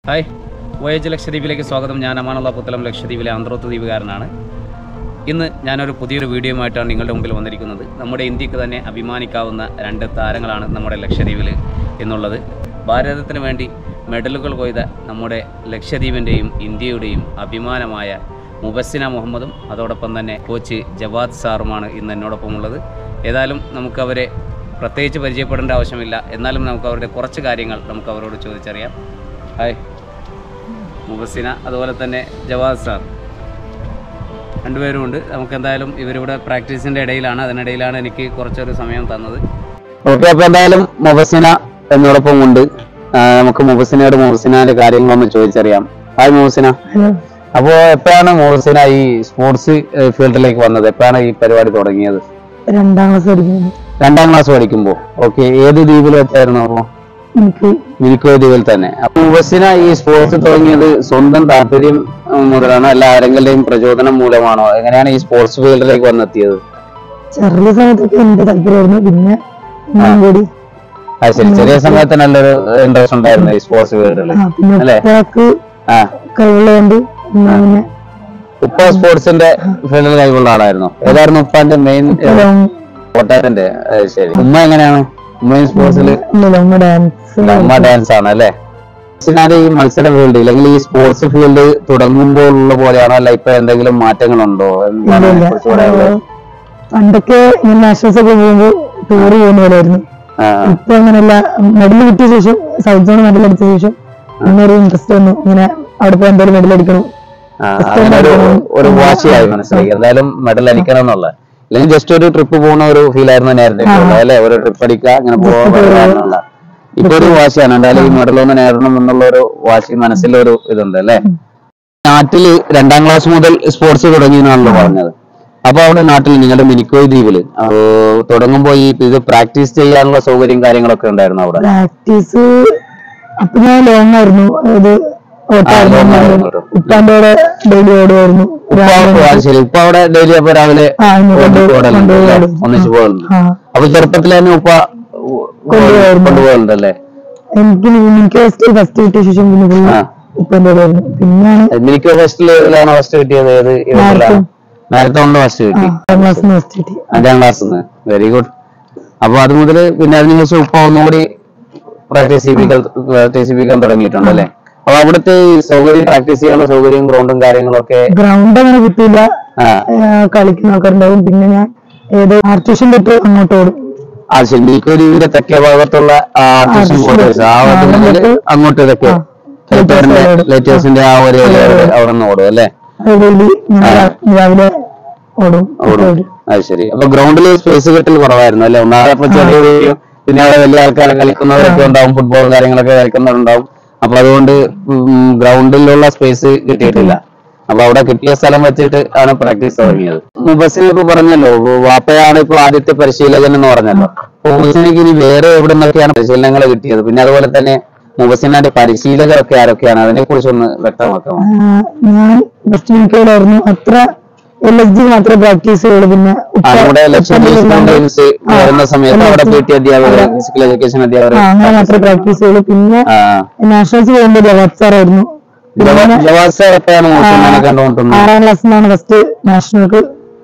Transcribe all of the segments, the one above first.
Hi voyage ലക്ഷദ്വീപിലേക്ക് സ്വാഗതം ഞാൻ അമാനുള്ള പുത്തലം ലക്ഷദ്വീപിലെ ആന്ധ്രോത്ത് ദ്വീപുകാരനാണ് ഇന്ന് ഞാനൊരു പുതിയൊരു വീഡിയോയുമായിട്ടാണ് നിങ്ങളുടെ മുമ്പിൽ വന്നിരിക്കുന്നത് നമ്മുടെ ഇന്ത്യക്ക് തന്നെ അഭിമാനിക്കാവുന്ന രണ്ട് താരങ്ങളാണ് നമ്മുടെ ലക്ഷദ്വീപിൽ എന്നുള്ളത് ഭാരതത്തിന് വേണ്ടി മെഡലുകൾ കൊയ്ത നമ്മുടെ ലക്ഷദ്വീപിൻ്റെയും ഇന്ത്യയുടെയും അഭിമാനമായ മുബസ്സിന മുഹമ്മദും അതോടൊപ്പം തന്നെ കോച്ച് ജവാദ് സാറുമാണ് ഇന്ന് എന്നോടൊപ്പം ഉള്ളത് ഏതായാലും നമുക്കവരെ പ്രത്യേകിച്ച് പരിചയപ്പെടേണ്ട ആവശ്യമില്ല എന്നാലും നമുക്ക് അവരുടെ കുറച്ച് കാര്യങ്ങൾ നമുക്ക് അവരോട് ചോദിച്ചറിയാം ഹായ് മുബസ്സിന അതുപോലെ തന്നെ ജവാദ് സാർ രണ്ടുപേരും ഉണ്ട് നമുക്ക് എന്തായാലും ഇവരിവിടെ പ്രാക്ടീസിൻ്റെ ഇടയിലാണ് അതിനിടയിലാണ് എനിക്ക് കുറച്ചൊരു സമയം തന്നത് ഓക്കെ അപ്പൊ എന്തായാലും മുബസിന എന്നോടൊപ്പം ഉണ്ട് ആ, നമുക്ക് മുബസിനയോട് മുബസിനാന്റെ കാര്യങ്ങളൊന്ന് ചോദിച്ചറിയാം ഹായ് മുബസിന അപ്പോ എപ്പോഴാണ് മുബസിന ഈ സ്പോർട്സ് ഫീൽഡിലേക്ക് വന്നത് എപ്പോഴാണ് ഈ പരിപാടി തുടങ്ങിയത് രണ്ടാം ക്ലാസ് പഠിക്കുന്നത് രണ്ടാം ക്ലാസ് പഠിക്കുമ്പോ ഓക്കെ ഏത് ദ്വീപിൽ വെച്ചായിരുന്നു അപ്പോ എനിക്ക് മിൽക്കോ ദ്വീപിൽ തന്നെ അപ്പൊ മുബസിന ഈ സ്പോർട്സ് തുടങ്ങിയത് സ്വന്തം താല്പര്യം ഉം, മുതലാണോ അല്ല ആരെങ്കിലും പ്രചോദനം മൂലമാണോ എങ്ങനെയാണ് ഈ സ്പോർട്സ് ഫീൽഡിലേക്ക് വന്നെത്തിയത് ചെറിയ സമയത്തൊക്കെ എന്റെ താല്പര്യമായിരുന്നു പിന്നെ ഞാൻ കൂടി അത് ശരി ചെറിയ സമയത്ത് നല്ലൊരു ഇൻട്രസ്റ്റ് ഉണ്ടായിരുന്നു ഈ സ്പോർട്സ് ഫീൽഡിൽ ആ, പിന്നെ അല്ലേ? ഉപ്പക്ക് ആ കഴിവുള്ളതുകൊണ്ട് പിന്നെ പിന്നെ ഉപ്പ സ്പോർട്സിന്റെ ഫീൽഡിൽ കൈവുള്ള ആളായിരുന്നു ഏതായിരുന്നു ഉപ്പാന്റെ മെയിൻ ഇപ്പം കോട്ടയത്തിന്റെ അത് ശരി ഉമ്മ എങ്ങനെയാണ് ഉമ്മയും സ്പോർട്സിൽ ഇല്ലല്ലോ, ഉമ്മ ഡാൻസ് ഉമ്മ ഡാൻസ് ആണ് അല്ലേ ഞാൻ ഈ മത്സര ഫീൽഡ് അല്ലെങ്കിൽ ഈ സ്പോർട്സ് ഫീൽഡ് തുടങ്ങുമ്പോൾ ഉള്ള പോലെയാണോ അല്ല ഇപ്പൊ എന്തെങ്കിലും മാറ്റങ്ങളുണ്ടോ എന്താണ് ഇല്ല അതിനെക്കുറിച്ച് പറയാനുള്ളത്? പണ്ടൊക്കെ ഇങ്ങനെ നാഷണൽസ് ഒക്കെ പോകുമ്പോൾ ടൂറ് പോകുന്ന പോലെയായിരുന്നു ആ, ഇപ്പൊ അങ്ങനെയല്ല മെഡൽ കിട്ടിയ ശേഷം സൗത്ത് സോൺ മെഡൽ അടിച്ച ശേഷം പിന്നെ ഒരു ഇൻട്രസ്റ്റ് വന്നു ഇങ്ങനെ അവിടെ പോയി എന്തായാലും മെഡൽ അടിക്കണം ആ, അതിനൊരു ഒരു വാശിയായി മനസ്സിലാക്കി എന്തായാലും മെഡൽ അടിക്കണം എന്നുള്ള അല്ലെങ്കിൽ ജസ്റ്റ് ഒരു ട്രിപ്പ് പോകുന്ന ഒരു ഫീൽ ആയിരുന്നു നേരത്തെ ഉള്ളത് അല്ലെ ഒരു ട്രിപ്പ് അടിക്കുക അങ്ങനെ പോകാനുള്ള ഇപ്പൊ ഒരു വാശിയാണ് എന്തായാലും ഈ മെഡൽ ഒന്ന് നേടണം എന്നുള്ള ഒരു വാശി മനസ്സിലൊരു ഇതുണ്ട് അല്ലെ നാട്ടില് രണ്ടാം ക്ലാസ് മുതൽ സ്പോർട്സ് തുടങ്ങിയെന്നാണല്ലോ പറഞ്ഞത് അപ്പൊ അവിടെ നാട്ടിൽ നിങ്ങളുടെ മിനിക്കോയ് ദ്വീപില് അപ്പോ തുടങ്ങുമ്പോ ഈ ഇത് പ്രാക്ടീസ് ചെയ്യാനുള്ള സൗകര്യം കാര്യങ്ങളൊക്കെ ഉണ്ടായിരുന്നു അവിടെ പ്രാക്ടീസ് അപ്പൊ ഞാൻ ലോങ് ആയിരുന്നു ഇത് long ആയിരുന്നു. ഉപ്പാന്റെ കൂടെ ഡെയിലി ഓടുമായിരുന്നു ഉപ്പ അത് ശരി ഉപ്പ അവിടെ ഡെയിലി അപ്പൊ രാവിലെ ആ, ഇന്ന് കൊണ്ട് ഓടലുണ്ട് കൊണ്ടുപോയി അല്ലേ? ഓടും. ഒന്നിച്ച് പോകുന്നുണ്ട് ആ അപ്പൊ ചെറുപ്പത്തിൽ തന്നെ ഉപ്പ കൊണ്ടുപോയിരുന്നു. കൊണ്ടുപോകുന്നുണ്ടല്ലേ എനിക്ക് എനിക്ക് ഫസ്റ്റ് ഫസ്റ്റ് കിട്ടിയ ശേഷം പിന്നെ ഫുള്ള് ആ. ഉപ്പാന്റെ കൂടെ ആയിരുന്നു പിന്നെയാണ് എനിക്ക് ഫസ്റ്റിലാണ് ഫസ്റ്റ് കിട്ടിയത് ഏത് ഇവന്റിലാണ് Marathon. മാരത്തോണിന് ഫസ്റ്റ് കിട്ടി അഞ്ചാം ക്ലാസ്സിൽ ഫസ്റ്റ് കിട്ടി അഞ്ചാം ക്ലാസ് വെരി ഗുഡ് അപ്പൊ അത് മുതൽ പിന്നെ അതിന് ശേഷം ഉപ്പ ഒന്നുകൂടി പ്രാക്ടീസ് ചെയ്യിപ്പിക്കാൻ പ്രാക്ടീസ് ചെയ്യിപ്പിക്കാൻ തുടങ്ങിയിട്ടുണ്ട് അല്ലേ അപ്പൊ അവിടുത്തെ ഈ സൗകര്യം പ്രാക്ടീസ് ചെയ്യാനുള്ള സൗകര്യം ഗ്രൗണ്ടും കാര്യങ്ങളൊക്കെ ഗ്രൗണ്ട് അങ്ങനെ കിട്ടിയില്ല ആ ആ, കളിക്കുന്ന ആൾക്കാരുണ്ടാവും പിന്നെ ഞാൻ ഏത് ആർട്ടിഷ്യൻ തൊട്ട് അങ്ങോട്ട് ഓടും ആ ശരി മിൽക്കൊരിയുടെ തെക്കേ ഭാഗത്തുള്ള ആ ട്യൂഷൻ ആ, ക്വാർട്ടേഴ്സ് ആ ആ, ഭാഗത്ത് മുതൽ അങ്ങോട്ട് അങ്ങോട്ട് ഇതൊക്കെ ആ, ലേറ്റേഴ്സിന്റെ അവിടെ. ലേറ്റേഴ്സിന്റെ ആ ഒരു area വരെ അവിടെ നിന്ന് ഓടും അല്ലേ അത് ഡെയിലി ഞാൻ രാ- രാവിലെ ഓടും ഓടും അത് ശരി അപ്പൊ ഗ്രൗണ്ടിൽ സ്പേസ് കിട്ടൽ കുറവായിരുന്നു അല്ലേ ഒന്നാമത് അപ്പൊ ചെറിയ ഒരു- പിന്നെ അവിടെ വലിയ ആൾക്കാരെ കളിക്കുന്നവരൊക്കെ ഉണ്ടാവും ഫുട്ബോൾ കാര്യങ്ങളൊക്കെ കളിക്കുന്നവരുണ്ടാവും അപ്പൊ അതുകൊണ്ട് ഗ്രൗണ്ടിലുള്ള സ്പേസ് കിട്ടിയിട്ടില്ല അപ്പൊ അവിടെ കിട്ടിയ സ്ഥലം വെച്ചിട്ട് ആണ് പ്രാക്ടീസ് തുടങ്ങിയത് മുബസിനെ ഇപ്പൊ പറഞ്ഞല്ലോ വാപ്പയാണ് ഇപ്പൊ ആദ്യത്തെ പരിശീലകൻ എന്ന് പറഞ്ഞല്ലോ അപ്പൊ മുബസിനക്ക് ഇനി വേറെ എവിടെ നിന്നൊക്കെയാണ് പരിശീലനങ്ങൾ കിട്ടിയത് പിന്നെ അതുപോലെ തന്നെ മുബസിനാന്റെ പരിശീലകരൊക്കെ ആരൊക്കെയാണ് അതിനെ കുറിച്ചൊന്ന് വ്യക്തമാക്കാമോ ഞാൻ വെസ്റ്റ് മിനിക്കോടായിരുന്നു അത്ര എൽ എസ് ജി മാത്രമേ പ്രാക്ടീസ് ചെയ്യുള്ളൂ പിന്നെ ഉപ്പ- ആ, നമ്മുടെ ലക്ഷ്യം ഉപ്പ ഇല്ലാണ്ട് ഗെയിംസ് ആ, വരുന്ന സമയത്ത് അവിടെ പി ടി അധ്യാപകർ ഫിസിക്കൽ എഡ്യൂക്കേഷൻ അധ്യാപകർ ആ, അങ്ങനെ മാത്രമേ പ്രാക്ടീസ് ചെയ്യുള്ളൂ പിന്നെ ആ നാഷണൽസ് പോകുമ്പോൾ ജവാബ് സാറായിരുന്നു ജവാ- ജവാദ് സാർ എപ്പോഴാണ് മുസ്ലിമാനെ കണ്ടുകൊണ്ടിരുന്നത് ആറാം ക്ലാസ്സിൽ നിന്നാണ് ഫസ്റ്റ് നാഷണൽക്ക്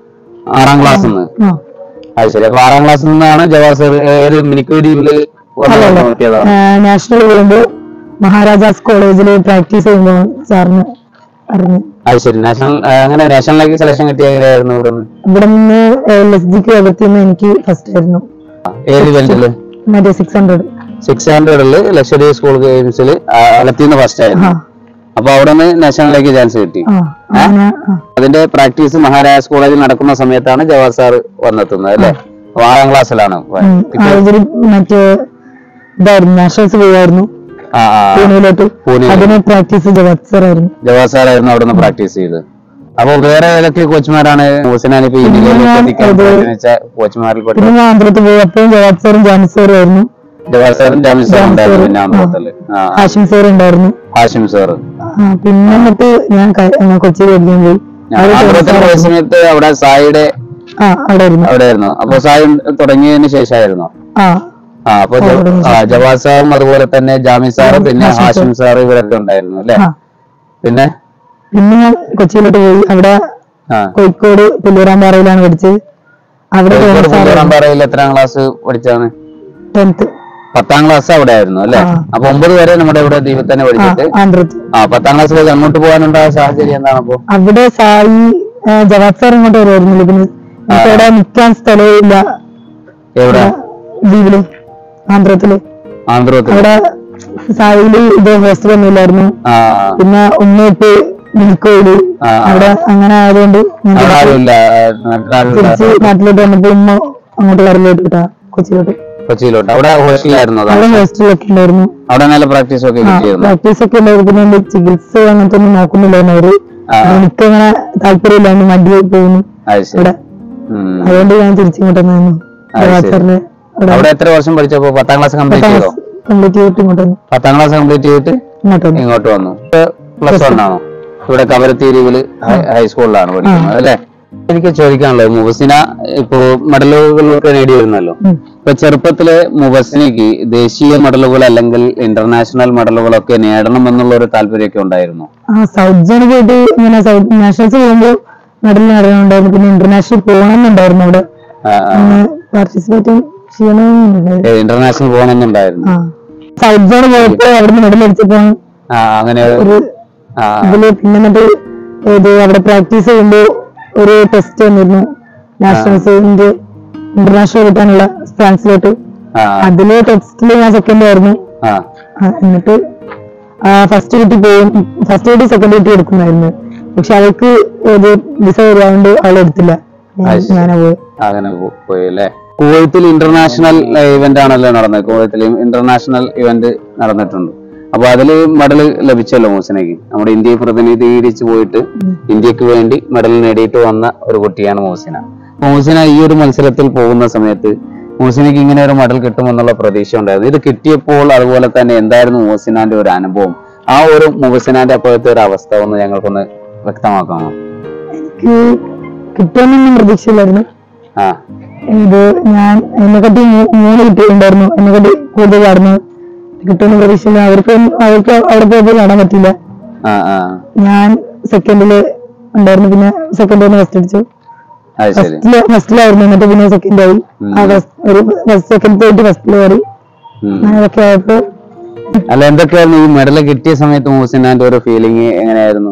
ആറാം ക്ലാസ് നിന്ന് ആ അത് ശരി അപ്പൊ ആറാം ക്ലാസ്സിൽ നിന്നാണ് ജവാദ് സാർ ഏത് മിനിക്ക് ദ്വീപില് വന്ന് നോക്കിയതാണ് നാഷണൽ പോകുമ്പോൾ മഹാരാജാസ് കോളേജിൽ പ്രാക്ടീസ് ചെയ്യുമ്പോൾ സാറിന് അറിഞ്ഞു അത് ശരി നാഷണൽ ആ, അങ്ങനെ നാഷണലിലേക്ക് സെലക്ഷൻ കിട്ടിയ എങ്ങനെയായിരുന്നു ഇവിടെ നിന്ന് ഇവിടെ നിന്ന് എൽ എസ് ജിക്ക് അകത്ത് നിന്ന് എനിക്ക് ഫസ്റ്റ് ആയിരുന്നു ഏത് ഇവന്റില് മറ്റേ സിക്സ് ഹൺഡ്രഡ് സിക്സ് ഹൺഡ്രഡില് ലക്ഷദ്വീപ് സ്കൂൾ ഗെയിംസിൽ അലത്തിന്ന് ഫസ്റ്റ് ആ ആയിരുന്നു അപ്പൊ അവിടെ നിന്ന് നാഷണലിലേക്ക് ചാൻസ് കിട്ടി ആ അങ്ങനെ ആ അതിന്റെ പ്രാക്ടീസ് മഹാരാജാസ് കോളേജിൽ നടക്കുന്ന സമയത്താണ് ജവാദ് സാർ വന്നെത്തുന്നത് അല്ലേ അപ്പൊ ആറാം ക്ലാസ്സിലാണ് ഉം. ആ, ഇവര് മറ്റേ ഇതായിരുന്നു നാഷണൽസ് പോയായിരുന്നു ആ ആ പൂനെയിലോട്ട് പൂനെയിൽ. അതിന് പ്രാക്ടീസ് ജവാദ് സാർ ആയിരുന്നു ജവാഹർ സാറായിരുന്നു അവിടെ നിന്ന് പ്രാക്ടീസ് ചെയ്ത് അപ്പൊ വേറെ ഏതൊക്കെ കോച്ചുമാരാണ് ഹുസനാൻ ഇപ്പൊ ഇന്ത്യയിലേക്ക് എത്തിക്കാൻ തീരുമാനിച്ച കോച്ചുമാരിൽ പെട്ട പിന്നെ ഞാൻ ആന്ധ്രത്ത് പോയി അപ്പോഴും ജവാദ് സാറും ജാനി സാറും ആയിരുന്നു ജവാഹർ സാറും ജാമിൽ സാറും ഉണ്ടായിരുന്നു പിന്നെ ആന്ധ്രത്തില് ആ ഹാഷിം സാർ ഉണ്ടായിരുന്നു ഹാഷിം സാർ ആ, പിന്നെ എന്നിട്ട് ഞാൻ ക- ഞാൻ കൊച്ചി പഠിക്കാൻ പോയി അവിടെ ആന്ധ്രത്തിൽ പോയ സമയത്ത് അവിടെ സായിയുടെ ആ അവിടെ ആയിരുന്നു അവിടെ ആയിരുന്നു അപ്പൊ സായി തുടങ്ങിയതിന് ശേഷമായിരുന്നു ആ ആ അപ്പൊ ജ- ആ, ജവാദ് സാറും അതുപോലെ തന്നെ ജാമി സാറ് പിന്നെ ഹാഷിം സാറ് ഇവരൊക്കെ ഉണ്ടായിരുന്നു അല്ലേ ആ പിന്നെ പിന്നെ ഞാൻ കൊച്ചിയിലോട്ട് പോയി അവിടെ ആ കോഴിക്കോട് പുല്ലൂരാമ്പാറയിലാണ് പഠിച്ചത് അവിടെ കോഴിക്കോട് പുല്ലൂറാമ്പാറയിൽ എത്രാം ക്ലാസ് പഠിച്ചാണ് ടെൻത്ത് പത്താം ക്ലാസ് അവിടെ ആയിരുന്നു അല്ലേ ആ. അപ്പൊ ഒമ്പത് വരെ നമ്മുടെ ഇവിടെ ദ്വീപിൽ തന്നെ പഠിച്ചിട്ട് ആന്ധ്രത്ത് ആ പത്താം ക്ലാസ്സിലേക്ക് അങ്ങോട്ട് പോകാനുണ്ടായ സാഹചര്യം എന്താണ് അപ്പൊ അവിടെ സായി ആ, ജവാദ് സാർ ഇങ്ങോട്ട് വരുമായിരുന്നില്ല പിന്നെ എനിക്ക് അവിടെ നിൽക്കാൻ സ്ഥലവും ഇല്ല എവിടെ ദ്വീപില് ആന്ധ്രത്തില് ആന്ധ്രത്തിൽ അവിടെ സായില് ഇത് ഹോസ്റ്റലൊന്നും ഇല്ലായിരുന്നു ആ പിന്നെ ഉമ്മയിട്ട് മിൽക്കോയില് ആ, ആ. അവിടെ അങ്ങനെ ആയതുകൊണ്ട് ഞാൻ അവിടെ ആരുമില്ല നാട്ടിലുള്ള തിരിച്ച് നാട്ടിലോട്ട് വന്നപ്പോ ഉമ്മ അങ്ങോട്ട് വരലോട്ട് വിട്ടാ കൊച്ചിയിലോട്ട് കൊച്ചിയിലോട്ട് അവിടെ ഹോസ്റ്റലായിരുന്നു അതാ അവിടെ ഹോസ്റ്റലൊക്കെ ഉണ്ടായിരുന്നു അവിടെ നല്ല പ്രാക്ടീസ് ഒക്കെ കിട്ടിയിരുന്നു പ്രാക്ടീസ് ഒക്കെ ഉണ്ടായിരുന്നു പിന്നെ എന്റെ ചികിത്സ അങ്ങനത്തെ ഒന്നും നോക്കുന്നില്ലായിരുന്നു അവര് ആ. എനിക്കങ്ങനെ താല്പര്യമില്ലാണ്ട് മടി പോകുന്നു അത് ശരി അവിടെ ഉം. അതുകൊണ്ട് ഞാൻ തിരിച്ചിങ്ങോട്ട് വന്നു അത് ശരി. സാറിന് അവിടെ അവിടെ എത്ര വർഷം പഠിച്ചപ്പോ പത്താം ക്ലാസ് കംപ്ലീറ്റ് ചെയ്തോ കംപ്ലീറ്റ് ചെയ്തിട്ട് ഇങ്ങോട്ട് വന്നു പത്താം ക്ലാസ് കംപ്ലീറ്റ് ചെയ്തിട്ട് ഇങ്ങോട്ട് വന്നു ഇങ്ങോട്ട് വന്നു പ്ലസ് വൺ ആണോ ഇവിടെ കവരത്തീരിവില് ഹൈസ്കൂളിലാണ് പഠിക്കുന്നത് അല്ലേ എനിക്ക് ചോദിക്കാനുള്ളത് മുബസിന ഇപ്പോ മെഡലുകളൊക്കെ നേടി വരുന്നല്ലോ ഉം. ഇപ്പൊ ചെറുപ്പത്തില് മുബസിനയ്ക്ക് ദേശീയ മെഡലുകൾ അല്ലെങ്കിൽ ഇന്റർനാഷണൽ മെഡലുകളൊക്കെ നേടണം എന്നുള്ള ഒരു താല്പര്യമൊക്കെ ഉണ്ടായിരുന്നു ആ സൗത്ത് സോൺ പോയിട്ട് ഇങ്ങനെ സൗത്ത് നാഷണൽസ് പോകുമ്പോ മെഡൽ നേടാനുണ്ടായിരുന്നു പിന്നെ ഇന്റർനാഷണൽ പോകണമെന്നുണ്ടായിരുന്നു അവിടെ പാർട്ടിസിപ്പേറ്റ് ചെയ്യണമെന്നുണ്ടായിരുന്നു ഇന്റർനാഷണൽ പോകണമെന്നുണ്ടായിരുന്നു ആ സൗത്ത് സോൺ പോയപ്പോ അവിടുന്ന് മെഡൽ അടിച്ചപ്പോ ആ അങ്ങനെ ഒരു ആ ഇതില് പിന്നെ എന്നിട്ട് ഇത് അവിടെ പ്രാക്ടീസ് ചെയ്യുമ്പോ ഒരു ടെസ്റ്റ് വന്നിരുന്നു നാഷണൽസിന്റെ ഇന്റർനാഷണൽ കിട്ടാനുള്ള ഫ്രാൻസിലോട്ട് ആ അതില് ടെസ്റ്റില് ഞാൻ സെക്കൻഡ് ആയിരുന്നു ആ ആ, എന്നിട്ട് ഫസ്റ്റ് കുട്ടി പോകും ഫസ്റ്റ് കുട്ടി സെക്കൻഡ് കുട്ടി എടുക്കുന്നായിരുന്നു പക്ഷെ അവൾക്ക് ഇത് വിസ വരുന്നതുകൊണ്ട് അവൾ എടുത്തില്ല അത് ശരി. ഞാനാ പോയി അങ്ങനെ പോ- പോയി അല്ലേ കുവൈത്തിൽ ഇന്റർനാഷണൽ ഇവന്റ് ആണല്ലോ നടന്നത് കുവൈത്തിൽ ഇന്റർനാഷണൽ ഇവന്റ് നടന്നിട്ടുണ്ട് അപ്പൊ അതിൽ മെഡൽ ലഭിച്ചല്ലോ മോസിനയ്ക്ക് നമ്മുടെ ഇന്ത്യയെ പ്രതിനിധീകരിച്ച് പോയിട്ട് ഇന്ത്യക്ക് വേണ്ടി മെഡൽ നേടിയിട്ട് വന്ന ഒരു കുട്ടിയാണ് മോസിന അപ്പൊ മോസിന ഈ ഒരു മത്സരത്തിൽ പോകുന്ന സമയത്ത് മോസിനയ്ക്ക് ഇങ്ങനെ ഒരു മെഡൽ കിട്ടുമെന്നുള്ള പ്രതീക്ഷ ഉണ്ടായിരുന്നു ഇത് കിട്ടിയപ്പോൾ അതുപോലെ തന്നെ എന്തായിരുന്നു മോസിനാന്റെ ഒരു അനുഭവം ആ ഒരു മോസിനാന്റെ അപ്പോഴത്തെ ഒരു അവസ്ഥ ഒന്ന് ഞങ്ങൾക്കൊന്ന് വ്യക്തമാക്കാമോ എനിക്ക് കിട്ടുമെന്നൊന്നും പ്രതീക്ഷയില്ലായിരുന്നു ആ ഇത് ഞാൻ എന്നെക്കാട്ടി മൂ- മൂന്ന് കുട്ടികളുണ്ടായിരുന്നു എന്നെക്കാട്ടി കൂടുതൽ ചാടുന്നു കിട്ടുമെന്ന് പ്രതീക്ഷയില്ല അവർക്ക് അവർക്ക് അവിടെ പോയപ്പോൾ ചാടാൻ പറ്റിയില്ല ആ ആ ഞാൻ സെക്കൻഡില് ഉണ്ടായിരുന്നു പിന്നെ സെക്കൻഡ് തന്നെ ഫസ്റ്റ് അടിച്ചു അത് ശരി ഫസ്റ്റില് ഫസ്റ്റിലായിരുന്നു എന്നിട്ട് പിന്നെ സെക്കൻഡ് ആയി ആ first- ഒരു സെക്കൻഡ് പോയിട്ട് ഫസ്റ്റിൽ കയറി ഉം. അങ്ങനെയൊക്കെ ആയപ്പോ അല്ല എന്തൊക്കെയായിരുന്നു ഈ മെഡൽ കിട്ടിയ സമയത്ത് മൂസിനാന്റെ ഒരു ഫീലിംഗ് എങ്ങനെയായിരുന്നു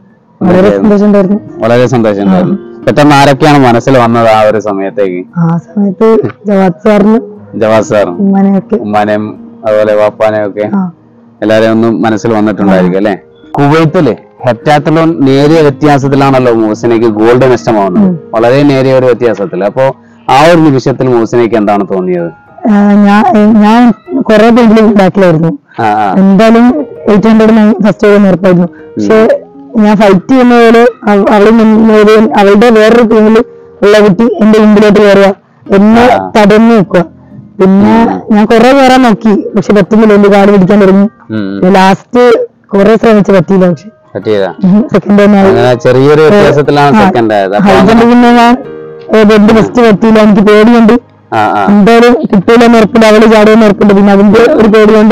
വളരെ സന്തോഷം ഉണ്ടായിരുന്നു വളരെ സന്തോഷം ഉണ്ടായിരുന്നു പെട്ടെന്ന് ആരൊക്കെയാണ് മനസ്സിൽ വന്നത് ആ ഒരു സമയത്തേക്ക് ആ സമയത്ത് ജവാദ് സാറിന് ജവാദ് സാറും ഉമ്മാനെയൊക്കെ ഉമ്മാനെയും അതുപോലെ വാപ്പാനെയും ഒക്കെ ആ എല്ലാരെയും ഒന്നും മനസ്സിൽ വന്നിട്ടുണ്ടായിരിക്കും അല്ലെ കുവൈത്തില് ഹെപ്റ്റാത്തലോൺ നേരിയ വ്യത്യാസത്തിലാണല്ലോ മൂസിനയ്ക്ക് ഗോൾഡ് നഷ്ടമാവുന്നത് വളരെ നേരിയ ഒരു വ്യത്യാസത്തിൽ അപ്പോ ആ ഒരു നിമിഷത്തിൽ മൂസിനയ്ക്ക് എന്താണ് തോന്നിയത് ആ, ഞാൻ ഞാൻ കുറെ പേരിൽ ബാക്കിലായിരുന്നു ആ ആ എന്തായാലും എയ്റ്റ് ഹൺഡ്രഡ് ഫസ്റ്റ് ചെയ്ത് ഉറപ്പായിരുന്നു പക്ഷെ ഞാൻ ഫൈറ്റ് ചെയ്യുന്ന പോലെ അവ- അവള് മുന്നോട്ട് അവളുടെ വേറൊരു ടീമിൽ ഉള്ള കുട്ടി എന്റെ മുമ്പിലോട്ട് കയറുക എന്നെ ആ. തടഞ്ഞു നിൽക്കുക പിന്നെ ഞാൻ കുറെ കയറാൻ നോക്കി പക്ഷെ പറ്റുന്നില്ല എന്റെ കാട് പിടിക്കാൻ തുടങ്ങി ഉം, ഉം. ലാസ്റ്റ് കുറെ ശ്രമിച്ചു പറ്റിയില്ല പക്ഷെ പറ്റിയതാ സെക്കൻഡ് തന്നെ ആയി അങ്ങനെ ചെറിയൊരു വ്യത്യാസത്തിലാണ് സെക്കൻഡ് ആയത് അപ്പൊ ഹൈജമ്പ് പിന്നെ ഞാൻ ഏത് എന്റെ ഫസ്റ്റ് പറ്റിയില്ല എനിക്ക് പേടിയുണ്ട് ആ ആ എന്തായാലും കിട്ടിയില്ലെന്ന് ഉറപ്പില്ല അവള് ചാടുമെന്ന് ഉറപ്പില്ല പിന്നെ അതിന്റെ ഒരു പേടി കൊണ്ട്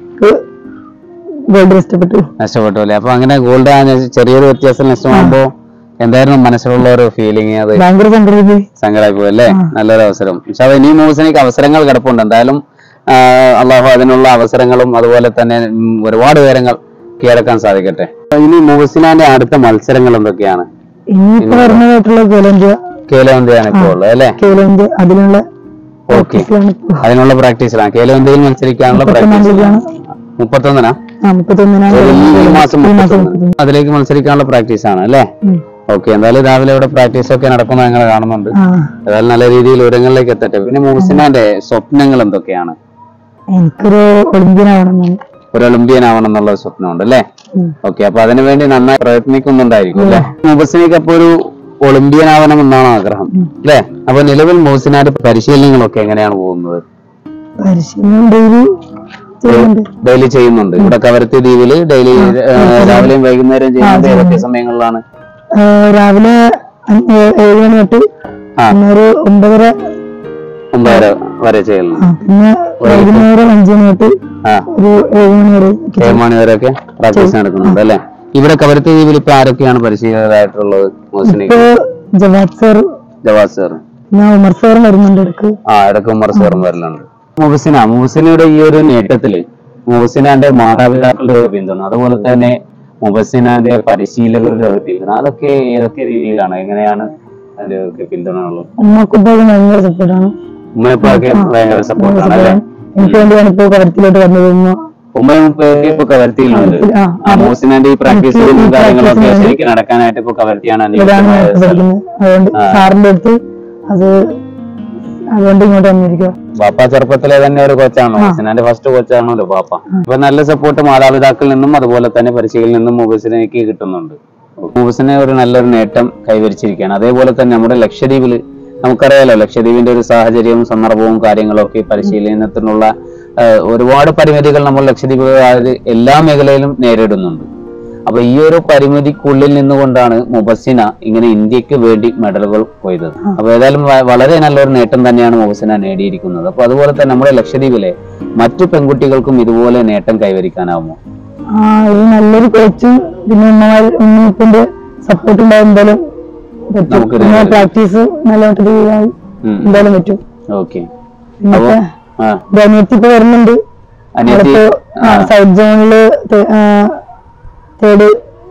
ഗോൾഡ് നഷ്ടപ്പെട്ടു നഷ്ടപ്പെട്ടു അല്ലേ അപ്പൊ അങ്ങനെ ഗോൾഡ് ചെറിയൊരു വ്യത്യാസം നഷ്ടമാകുമ്പോ എന്തായിരുന്നു മനസ്സിലുള്ള ഒരു ഫീലിംഗ് അത് ഭയങ്കര സങ്കടമായി സങ്കടമായി പോയി അല്ലേ നല്ലൊരു അവസരം പക്ഷെ അത് ഇനിയും മൂസിനേക്ക് അവസരങ്ങൾ കിടപ്പുണ്ട് എന്തായാലും ആ, അള്ളാഹു അതിനുള്ള അവസരങ്ങളും അതുപോലെ തന്നെ ഉം, ഒരുപാട് ഉയരങ്ങൾ കീഴടക്കാൻ സാധിക്കട്ടെ ഇനി മൂസിനാന്റെ അടുത്ത മത്സരങ്ങൾ എന്തൊക്കെയാണ് ഇനിയിപ്പോ വരുന്നതായിട്ടുള്ള കേലോ ഇന്ത്യ കേലോ ഇന്ത്യയാണ് ഇപ്പോൾ ഉള്ളത് അല്ലേ കേലോ ഇന്ത്യ അതിനുള്ള ഓക്കെ പ്രാക്ടീസിലാണ് ഇപ്പോ. അതിനുള്ള പ്രാക്ടീസിലാണ് കേലോ ഇന്ത്യയിൽ മത്സരിക്കാനുള്ള മുപ്പത്തൊന്നാം പ്രാക്ടീസ് തീയതിയാണ് മുപ്പത്തൊന്നിനാ ആ മുപ്പത്തൊന്നിനാണ് ഈ മാസം ഈ മാസം മുപ്പത്തൊന്ന് മുപ്പത്തൊന്ന്. അതിലേക്ക് മത്സരിക്കാനുള്ള പ്രാക്ടീസ് ആണ് അല്ലേ ഉം. ഓക്കെ എന്തായാലും രാവിലെ ഇവിടെ പ്രാക്ടീസ് ഒക്കെ നടക്കുന്നത് ഞങ്ങൾ കാണുന്നുണ്ട് ആ ഏതായാലും നല്ല രീതിയിൽ ഉയരങ്ങളിലേക്ക് എത്തട്ടെ പിന്നെ മൂസിനാന്റെ സ്വപ്നങ്ങൾ എന്തൊക്കെയാണ് എനിക്കൊരു ഒളിമ്പ്യൻ ആവണമെന്നാണ് ഒരു ഒളിമ്പിയൻ ആവണം എന്നുള്ള ഒരു സ്വപ്നമുണ്ട് അല്ലേ ഉം. ഓക്കെ അപ്പൊ അതിനുവേണ്ടി നന്നായി പ്രയത്നിക്കുന്നുണ്ടായിരിക്കും അല്ലേ മുബസിനിക്ക് അപ്പൊ ഒരു ഒളിമ്പിയൻ ആവണം എന്നാണ് ആഗ്രഹം അല്ലേ അപ്പൊ നിലവിൽ മൂസിനാന്റെ പരിശീലനങ്ങളൊക്കെ എങ്ങനെയാണ് പോകുന്നത് പരിശീലനം ഡെയിലി ചെയ്യുന്നുണ്ട് ഡെയിലി ചെയ്യുന്നുണ്ട് ഇവിടെ കവരത്തി ദ്വീപില് ഡെയിലി രാവിലെയും വൈകുന്നേരം ചെയ്യുന്നത് ഏതൊക്കെ സമയങ്ങളിലാണ് ആ, രാവിലെ അഞ്ച് ഏഴ് മണി തൊട്ട് ആ. പിന്നെ ഒരു ഒമ്പതര ഒമ്പതര വരെ ചെയ്യുന്നു ആ പിന്നെ വൈകുന്നേരം അഞ്ചു മണി തൊട്ട് ആ ഒരു ഏഴ് മണി വരെ ഏഴ് മണി വരെയൊക്കെ പ്രാക്ടീസ് നടക്കുന്നുണ്ട് അല്ലേ ഇവിടെ കവരത്തി ദ്വീപിൽ ഇപ്പൊ ആരൊക്കെയാണ് പരിശീലകരായിട്ടുള്ളത് മോസിനി ഇപ്പൊ ജവാദ് സാർ ജവാസ് സാർ പിന്നെ ഉമർ സാർ വരുന്നുണ്ട് ഇടക്ക് ആ ഇടയ്ക്ക് ഉമർ സാറും വരലുണ്ട് മുഹസിന മുഹസിനയുടെ ഈ ഒരു നേട്ടത്തില് മുഹസിനാന്റെ മാതാപിതാക്കളുടെ ഒരു പിന്തുണ അതുപോലെ തന്നെ മുഹസിനാന്റെ പരിശീലകരുടെ ഒരു പിന്തുണ അതൊക്കെ ഏതൊക്കെ രീതിയിലാണ് എങ്ങനെയാണ് അതിന്റെ ഒക്കെ പിന്തുണ ഉള്ളത് ഉമ്മക്കുപ്പൊക്കെ ഭയങ്കര സപ്പോർട്ടാണ് ഉമ്മയപ്പൊക്കെ ഭയങ്കര സപ്പോർട്ടാണ് അല്ലേ എനിക്ക് വേണ്ടിയാണ് ഇപ്പൊ കവരത്തിലോട്ട് വന്നത് ഉമ്മ ഉമ്മയും ഉപ്പയൊക്കെ ഇപ്പൊ കവർത്തിയിലുണ്ട് ആ, ആ മോഹസിനാന്റെ ഈ പ്രാക്ടീസുകളും ഈ കാര്യങ്ങളൊക്കെ പ്രാക്ടീസിന് ശരിക്കും നടക്കാനായിട്ട് ഇപ്പൊ കവർത്തിയാണ് ഇവിടെയാണ് അനുയോജ്യമായ സ്ഥലം. പഠിക്കുന്നത് അതുകൊണ്ട് സാറിന്റെ അടുത്ത് അത് അതുകൊണ്ട് ഇങ്ങോട്ട് വന്നിരിക്കുക ബാപ്പ ചെറുപ്പത്തിലെ തന്നെ ഒരു കോച്ചാണ് മോഹസിനാന്റെ ഫസ്റ്റ് കോച്ചാണല്ലോ ബാപ്പ ഇപ്പൊ നല്ല സപ്പോർട്ട് മാതാപിതാക്കളിൽ നിന്നും അതുപോലെ തന്നെ പരിശീലനിൽ നിന്നും മുബസിനേക്ക് കിട്ടുന്നുണ്ട് മുബസിനെ ഒരു നല്ലൊരു നേട്ടം കൈവരിച്ചിരിക്കുകയാണ് അതേപോലെ തന്നെ നമ്മുടെ ലക്ഷദ്വീപില് നമുക്കറിയാലോ ലക്ഷദ്വീപിന്റെ ഒരു സാഹചര്യവും സന്ദർഭവും കാര്യങ്ങളും ഒക്കെ ഈ പരിശീലനത്തിനുള്ള ആ, ഒരുപാട് പരിമിതികൾ നമ്മൾ ലക്ഷദ്വീപ് എല്ലാ മേഖലയിലും നേരിടുന്നുണ്ട് അപ്പൊ ഈ ഒരു പരിമിതിക്കുള്ളിൽ നിന്നുകൊണ്ടാണ് മുബസിന ഇങ്ങനെ ഇന്ത്യക്ക് വേണ്ടി മെഡലുകൾ കൊയ്തത് അപ്പൊ ഏതായാലും വ- വളരെ നല്ലൊരു നേട്ടം തന്നെയാണ് മുബസിന നേടിയിരിക്കുന്നത് അപ്പൊ അതുപോലെ തന്നെ നമ്മുടെ ലക്ഷദ്വീപിലെ മറ്റു പെൺകുട്ടികൾക്കും ഇതുപോലെ നേട്ടം കൈവരിക്കാനാവുമോ ആ ഒരു നല്ലൊരു കോച്ചും പിന്നെ ഉമ്മമാർ ഉമ്മത്തിന്റെ സപ്പോർട്ട് ഉണ്ടാവും എന്തായാലും പറ്റും നമുക്ക് പിന്നെ നേടാൻ പ്രാക്ടീസ് നല്ലതായിട്ട് ചെയ്യാൻ ഉം. എന്തായാലും പറ്റും ഓക്കെ പിന്നെ ആ അനിയത്തി ഇപ്പൊ വരുന്നുണ്ട് അനിയത്തി അവളിപ്പോ സൗത്ത് സോണില് തേർഡ്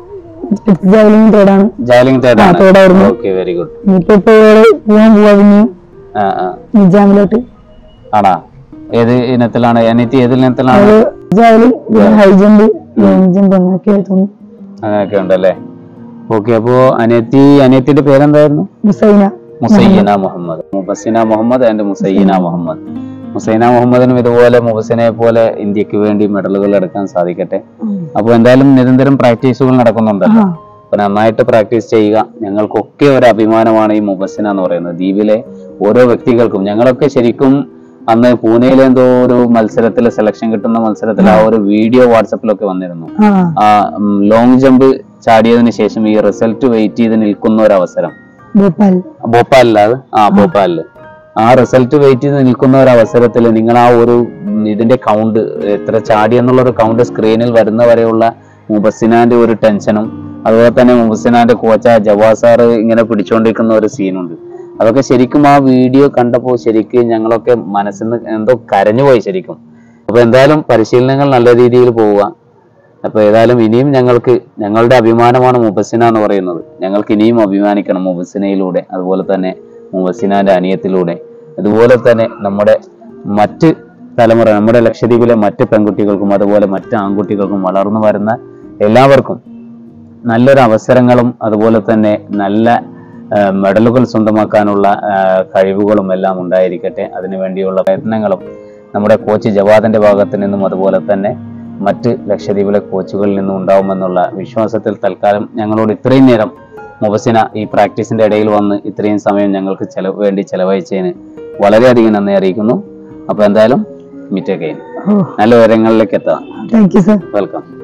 ജാവലിംഗ് തേർഡാണ് ജാലിംഗ് ആ, third തേർഡ് ആയിരുന്നു. ഓക്കെ വെരി ഗുഡ് ഇനിയിപ്പോ ഇപ്പൊ ഇവള് പോവാൻ പോവാ പിന്നെയും ആ ആ നിജാമിലോട്ട് ആണാ ഏത് ഇനത്തിലാണ് അനിയത്തി ഏത് ഇനത്തിലാണ് അവള് ജാവലിംഗ് പിന്നെ ഹൈ ജമ്പ് ലോങ് ജമ്പ് അങ്ങനെയൊക്കെ തോന്നുന്നു അങ്ങനെയൊക്കെ ഉണ്ടല്ലേ ഓക്കെ അപ്പോ അനിയത്തി അനിയത്തിന്റെ പേരെന്തായിരുന്നു മുസൈന മുസയ്യന മുഹമ്മദ് മുബസിന മുഹമ്മദ് ആൻഡ് മുസയ്യന മുഹമ്മദ് മുസൈന മുഹമ്മദിനും ഇതുപോലെ മുബസിനെ പോലെ ഇന്ത്യക്ക് വേണ്ടി മെഡലുകൾ എടുക്കാൻ സാധിക്കട്ടെ അപ്പോൾ എന്തായാലും നിരന്തരം പ്രാക്ടീസുകൾ നടക്കുന്നുണ്ടല്ലോ ആ. അപ്പൊ നന്നായിട്ട് പ്രാക്ടീസ് ചെയ്യുക ഞങ്ങൾക്കൊക്കെ ഒരു അഭിമാനമാണ് ഈ മുബസിന എന്ന് പറയുന്നത് ദ്വീപിലെ ഓരോ വ്യക്തികൾക്കും ഞങ്ങളൊക്കെ ശരിക്കും അന്ന് പൂനെയിലെ എന്തോ ഒരു മത്സരത്തിൽ സെലക്ഷൻ കിട്ടുന്ന മത്സരത്തിൽ ആ ഒരു വീഡിയോ വാട്സപ്പിലൊക്കെ വന്നിരുന്നു ആ ആ ലോങ് ജമ്പ് ചാടിയതിന് ശേഷം ഈ റിസൾട്ട് വെയിറ്റ് ചെയ്ത് നിൽക്കുന്ന ഒരു അവസരം ഭോപ്പാൽ ഭോപ്പാലിലാണ് ആ ഭോപ്പാലില് ആ റിസൾട്ട് വെയിറ്റ് ചെയ്ത് നിൽക്കുന്ന ഒരു അവസരത്തിൽ നിങ്ങൾ ആ ഒരു ഉം, ഇതിന്റെ കൗണ്ട് എത്ര ചാടി എന്നുള്ള ഒരു കൗണ്ട് സ്ക്രീനിൽ വരുന്ന വരെയുള്ള മുബസിനാന്റെ ഒരു ടെൻഷനും അതുപോലെ തന്നെ മുബസിനാന്റെ കോച്ച ജവാസാർ ഇങ്ങനെ പിടിച്ചുകൊണ്ടിരിക്കുന്ന ഒരു സീനുണ്ട് അതൊക്കെ ശരിക്കും ആ വീഡിയോ കണ്ടപ്പോൾ ശരിക്കും ഞങ്ങളൊക്കെ മനസ്സിൽ നിന്ന് എന്തോ കരഞ്ഞുപോയി ശരിക്കും അപ്പൊ എന്തായാലും പരിശീലനങ്ങൾ നല്ല രീതിയിൽ പോവുക അപ്പൊ ഏതായാലും ഇനിയും ഞങ്ങൾക്ക് ഞങ്ങളുടെ അഭിമാനമാണ് മുബസിന എന്ന് പറയുന്നത് ഞങ്ങൾക്ക് ഇനിയും അഭിമാനിക്കണം മുബസിനയിലൂടെ അതുപോലെ തന്നെ മുബസിനാന്റെ അനിയത്തിലൂടെ അതുപോലെ തന്നെ നമ്മുടെ മറ്റ് തലമുറ നമ്മുടെ ലക്ഷദ്വീപിലെ മറ്റ് പെൺകുട്ടികൾക്കും അതുപോലെ മറ്റ് ആൺകുട്ടികൾക്കും വളർന്നു വരുന്ന എല്ലാവർക്കും നല്ലൊരു അവസരങ്ങളും അതുപോലെ തന്നെ നല്ല ആ, മെഡലുകൾ സ്വന്തമാക്കാനുള്ള ആ, കഴിവുകളും എല്ലാം ഉണ്ടായിരിക്കട്ടെ അതിനുവേണ്ടിയുള്ള പ്രയത്നങ്ങളും നമ്മുടെ കോച്ച് ജവാദിന്റെ ഭാഗത്ത് നിന്നും അതുപോലെ തന്നെ മറ്റ് ലക്ഷദ്വീപിലെ കോച്ചുകളിൽ നിന്നും ഉണ്ടാവുമെന്നുള്ള വിശ്വാസത്തിൽ തൽക്കാലം ഞങ്ങളോട് ഇത്രയും നേരം മുബസിന ഈ പ്രാക്ടീസിന്റെ ഇടയിൽ വന്ന് ഇത്രയും സമയം ഞങ്ങൾക്ക് ചെലവ് വേണ്ടി ചെലവഴിച്ചതിന് വളരെയധികം നന്ദി അറിയിക്കുന്നു അപ്പോൾ എന്തായാലും മീറ്റ് അഗൈൻ ഓ നല്ല വിവരങ്ങളിലേക്ക് എത്താം താങ്ക് യു സർ വെൽക്കം